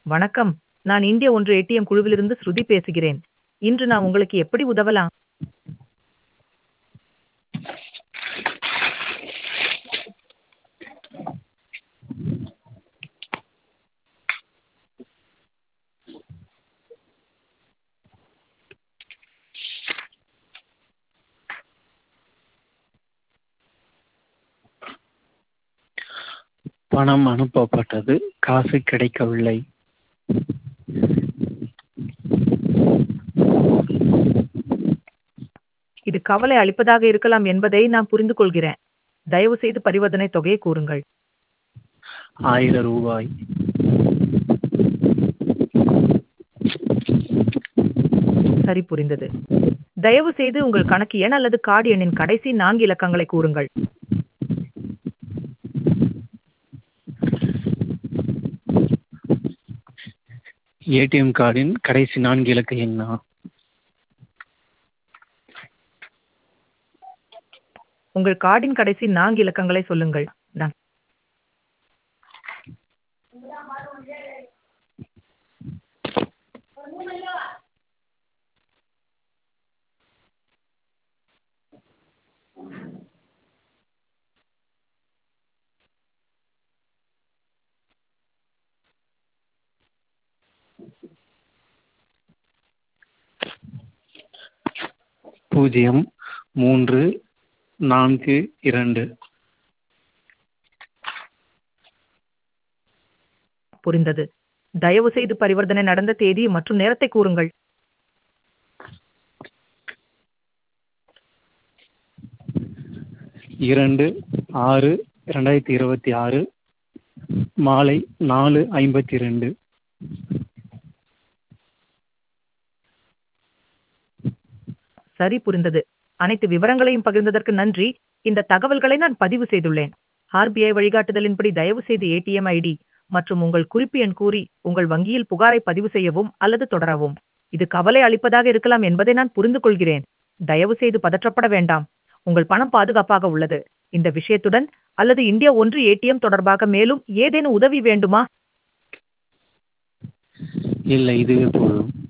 வணக்கம் நான் இந்திய ஒன்று ஏடிஎம் குழுவிலிருந்து ஸ்ருதி பேசுகிறேன் இன்று நான் உங்களுக்கு எப்படி உதவலாம் பணம் அனுப்பப்பட்டது காசு கிடைக்கவில்லை இது கவலை அளிப்பதாக இருக்கலாம் என்பதை நான் புரிந்து கொள்கிறேன் தயவு செய்து பரிவர்த்தனை தொகையை கூறுங்கள் ஆயிரம் ரூபாய் சரி புரிந்தது தயவு செய்து உங்கள் கணக்கு எண் அல்லது கார்டு எண்ணின் கடைசி நான்கு இலக்கங்களை கூறுங்கள் ஏடிஎம் கார்டின் கடைசி நான்கு இலக்க எண்ணா உங்கள் கார்டின் கடைசி நான்கு இலக்கங்களை சொல்லுங்கள் நான் பூஜ்ஜியம் மூன்று நான்கு இரண்டு புரிந்தது தயவு செய்து பரிவர்த்தனை நடந்த தேதி மற்றும் நேரத்தை கூறுங்கள் இரண்டு ஆறு ரெண்டாயிரத்தி இருபத்தி ஆறு மாலை நாலு ஐம்பத்தி ரெண்டு சரி புரிந்தது அனைத்து விவரங்களையும் பகிர்ந்ததற்கு நன்றி இந்த தகவல்களை நான் பதிவு செய்துள்ளேன் ஆர்பிஐ வழிகாட்டுதலின்படி தயவு செய்து ஏடிஎம் ஐடி மற்றும் உங்கள் குறிப்பு எண் கூறி உங்கள் வங்கியில் புகாரை பதிவு செய்யவும் அல்லது தொடரவும் இது கவலை அளிப்பதாக இருக்கலாம் என்பதை நான் புரிந்து கொள்கிறேன் தயவு செய்து பதற்றப்பட வேண்டாம் உங்கள் பணம் பாதுகாப்பாக உள்ளது இந்த விஷயத்துடன் அல்லது இந்தியா ஒன்று ஏடிஎம் தொடர்பாக மேலும் ஏதேனும் உதவி வேண்டுமா இல்லை இதுவே போதும்